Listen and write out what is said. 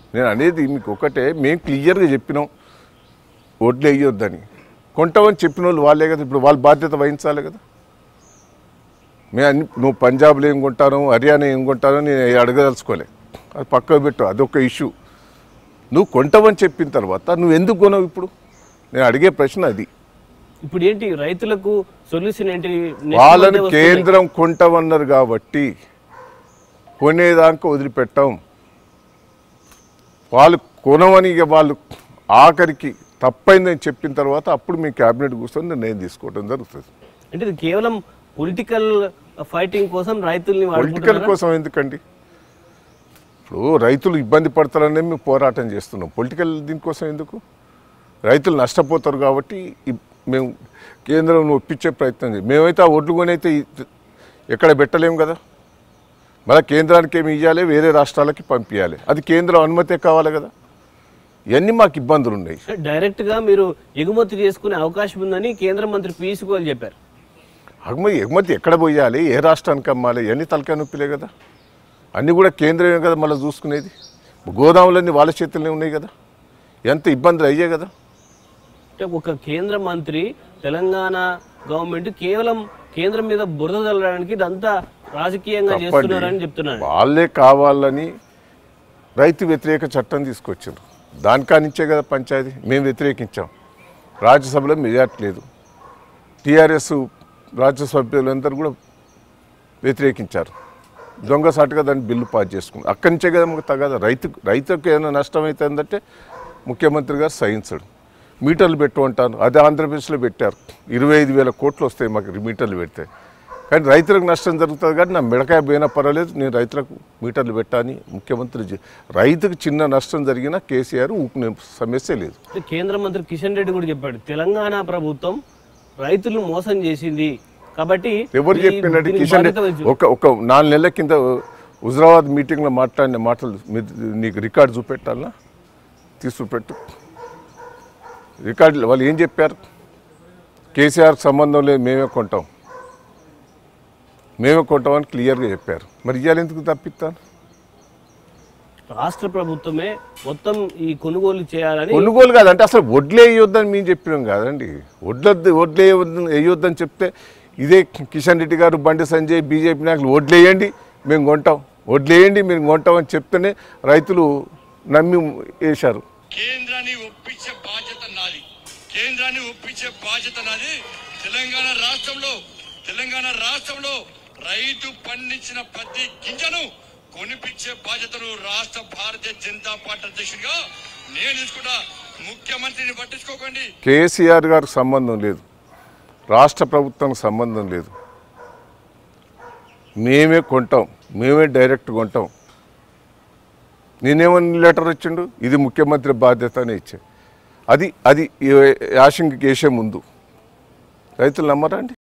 నేను అనేది మీకు ఒకటే మేము క్లియర్గా చెప్పినాం ఓట్లు వేయొద్దని కొంటామని చెప్పిన వాళ్ళు వాళ్ళే కదా ఇప్పుడు వాళ్ళ బాధ్యత వహించాలి కదా మేము అన్ని నువ్వు పంజాబ్లో ఏం కొంటాను హర్యానా ఏం కొంటానో నేను అడగదలుచుకోలే అది పక్కకు పెట్టు అదొక ఇష్యూ నువ్వు కొంటావని చెప్పిన తర్వాత నువ్వు ఎందుకు కొనవు ఇప్పుడు నేను అడిగే ప్రశ్న అది ఇప్పుడు ఏంటి రైతులకు సొల్యూషన్ ఏంటి Next వాళ్ళని month వస్తున్నాయి. కేంద్రం కొంటామన్నారు కాబట్టి కొనేదాకా వదిలిపెట్టాం వాళ్ళు కొనమని ఇక వాళ్ళు ఆఖరికి తప్పైందని చెప్పిన తర్వాత అప్పుడు మీ క్యాబినెట్ కూర్చొని నిర్ణయం తీసుకోవడం జరుగుతుంది అంటే ఇది కేవలం పొలిటికల్ ఫైటింగ్ కోసం రైతుల్ని పొలిటికల్ వాడుకుంటున్నారా? కోసం ఎందుకండి ఇప్పుడు రైతులు ఇబ్బంది పడతారనే మేము పోరాటం చేస్తున్నాం పొలిటికల్ దీనికోసం ఎందుకు రైతులు నష్టపోతారు కాబట్టి ఇ- మేము కేంద్రం ఒప్పించే ప్రయత్నం చేయం మేమైతే ఆ ఒడ్లు కొనైతే ఇ- ఎక్కడ పెట్టలేము కదా మళ్ళీ కేంద్రానికి ఏమి ఇవ్వాలి వేరే రాష్ట్రాలకి పంపించాలి అది కేంద్రం అనుమతే కావాలి కదా ఇవన్నీ మాకు ఇబ్బందులు ఉన్నాయి డైరెక్ట్ గా మీరు ఎగుమతి చేసుకునే అవకాశం ఉందని కేంద్ర మంత్రి పీయూష్ గోయల్ చెప్పారు ఎగుమతి ఎగుమతి ఎక్కడ పోయాలి ఏ రాష్ట్రానికి అమ్మాలి ఇవన్నీ తలకాయ నొప్పిలే కదా అన్నీ కూడా కేంద్రమే కదా మళ్ళీ చూసుకునేది గోదాములన్నీ వాళ్ళ చేతుల్లోనే ఉన్నాయి కదా ఎంత ఇబ్బందులు అయ్యే కదా అంటే ఒక కేంద్ర మంత్రి తెలంగాణ గవర్నమెంట్ కేవలం కేంద్రం మీద బురద చల్లడానికి ఇదంతా రాజకీయంగా చేస్తున్నారని చెప్తున్నారు వాళ్ళే కావాలని రైతు వ్యతిరేక చట్టం తీసుకొచ్చారు దానికా నుంచే కదా పంచాయతీ మేము వ్యతిరేకించాం రాజ్యసభలో మెజార్టీ లేదు టీఆర్ఎస్ రాజ్యసభ్యులందరూ కూడా వ్యతిరేకించారు దొంగసాటుగా దాన్ని బిల్లు పాస్ చేసుకున్నారు అక్కడి నుంచే కదా మాకు తగదా రైతు రైతుకు ఏదైనా నష్టం అవుతుందంటే ముఖ్యమంత్రి గారు సహించడు మీటర్లు పెట్టు అంటారు అది ఆంధ్రప్రదేశ్లో పెట్టారు ఇరవై ఐదు వేల కోట్లు వస్తాయి మాకు మీటర్లు పెడితే కానీ రైతులకు నష్టం జరుగుతుంది కానీ నా మిడకాయ పోయినా పర్వాలేదు నేను రైతులకు మీటర్లు పెట్టాని ముఖ్యమంత్రి చె- రైతుకు చిన్న నష్టం జరిగినా కేసీఆర్ ఊపుకునే సమస్య లేదు అంటే కేంద్ర మంత్రి కిషన్ రెడ్డి కూడా చెప్పాడు తెలంగాణ ప్రభుత్వం రైతులను మోసం చేసింది కాబట్టి ఎవరు ఈ- చెప్పినట్టు దీనికి కిషన్ బాధ్యత రెడ్డి వహించు. ఒక ఒక నాలుగు నెలల కింద హుజరాబాద్ మీటింగ్లో మాట్లాడిన మాటలు మీరు నీకు రికార్డు చూపెట్టాలనా తీసి చూపెట్టు రికార్డు వాళ్ళు ఏం చెప్పారు కేసీఆర్ సంబంధం లేదు మేమే కొంటాం మేమే కొంటామని క్లియర్గా చెప్పారు మరి ఇవాళ ఎందుకు తప్పిస్తాను రాష్ట్ర ప్రభుత్వమే మొత్తం ఈ కొనుగోలు చేయాలని కొనుగోలు కాదంటే అసలు వడ్లే వేయొద్దని మేము చెప్పినాం కాదండి వడ్లొద్దు వడ్లే వేయొద్దు వేయొద్దని చెప్తే ఇదే కిషన్ రెడ్డి గారు బండి సంజయ్ బీజేపీ నాయకులు వడ్లేయండి మేము కొంటాం వడ్లేయండి మేము కొంటాం అని చెప్తేనే రైతులు నమ్మి వేశారు కేంద్రాన్ని ఒప్పించే బాధ్యత నాది కేంద్రాన్ని ఒప్పించే బాధ్యత నాది తెలంగాణ రాష్ట్రంలో తెలంగాణ రాష్ట్రంలో రైతు పండించిన ప్రతి గింజను కొనిపించే బాధ్యతను రాష్ట్ర భారతీయ జనతా పార్టీ అధ్యక్షుడిగా నేను తీసుకుంటా ముఖ్యమంత్రిని పట్టించుకోకండి కేసీఆర్ గారికి సంబంధం లేదు రాష్ట్ర ప్రభుత్వానికి సంబంధం లేదు మేమే కొంటాం మేమే డైరెక్ట్ కొంటాం నేనేమని లెటర్ వచ్చిండు ఇది ముఖ్యమంత్రి బాధ్యత అని ఇచ్చే అది అది యాషింగ్కి వేసే ముందు రైతులు నమ్మరా అండి